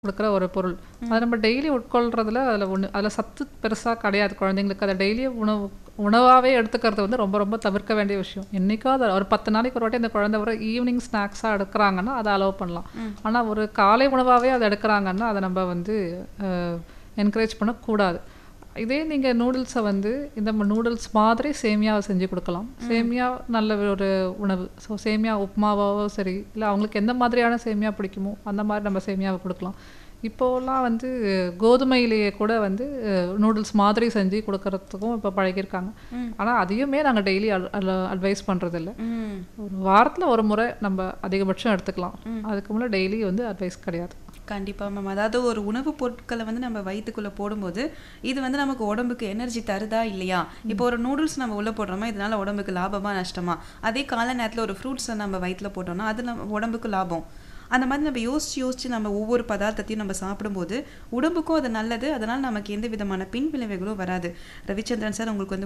கொடுக்குற ஒரு பொருள் அதை நம்ம டெய்லி உட்கொள்றதுல அதில் ஒன்று அதில் சத்து பெருசாக கிடையாது குழந்தைங்களுக்கு அதை டெய்லி உணவு உணவாகவே எடுத்துக்கிறது வந்து ரொம்ப ரொம்ப தவிர்க்க வேண்டிய விஷயம் என்றைக்கோ அதை ஒரு பத்து நாளைக்கு ஒரு வாட்டி இந்த குழந்தை ஒரு ஈவினிங் ஸ்நாக்ஸாக எடுக்கிறாங்கன்னா அதை அலோவ் பண்ணலாம் ஆனால் ஒரு காலை உணவாகவே அதை எடுக்கிறாங்கன்னா அதை நம்ம வந்து என்கரேஜ் பண்ணக்கூடாது இதே நீங்கள் நூடுல்ஸை வந்து இந்த நூடுல்ஸ் மாதிரி சேமியாவை செஞ்சு கொடுக்கலாம் சேமியா நல்ல ஒரு உணவு ஸோ சேமியா உப்புமாவாவோ சரி இல்லை அவங்களுக்கு எந்த மாதிரியான சேமியா பிடிக்குமோ அந்த மாதிரி நம்ம சேமியாவை கொடுக்கலாம் இப்போலாம் வந்து கோதுமையிலேயே கூட வந்து நூடுல்ஸ் மாதிரி செஞ்சு கொடுக்கறதுக்கும் இப்போ பழகியிருக்காங்க ஆனால் அதையுமே நாங்கள் டெய்லி அட்வைஸ் பண்ணுறதில்ல ம் ஒரு வாரத்தில் ஒரு முறை நம்ம அதிகபட்சம் எடுத்துக்கலாம் அதுக்கு முன்னே டெய்லி வந்து அட்வைஸ் கிடையாது கண்டிப்பா மேம் அதாவது ஒரு உணவுப் பொருட்களை வந்து நம்ம வயிற்றுக்குள்ள போடும்போது இது வந்து நமக்கு உடம்புக்கு எனர்ஜி தருதா இல்லையா இப்போ ஒரு நூடுல்ஸ் நம்ம உள்ள போடுறோமா இதனால உடம்புக்கு லாபமா நஷ்டமா அதே கால நேரத்துல ஒரு ஃப்ரூட்ஸை நம்ம வயிற்றுல போட்டோம்னா அது நம்ம உடம்புக்கு லாபம் அந்த மாதிரி நம்ம யோசிச்சு யோசிச்சு நம்ம ஒவ்வொரு பதார்த்தத்தையும் நம்ம சாப்பிடும்போது உடம்புக்கும் அது நல்லது அதனால நமக்கு எந்த விதமான பின் விளைவுகளும் வராது ரவிச்சந்திரன் சார் உங்களுக்கு வந்து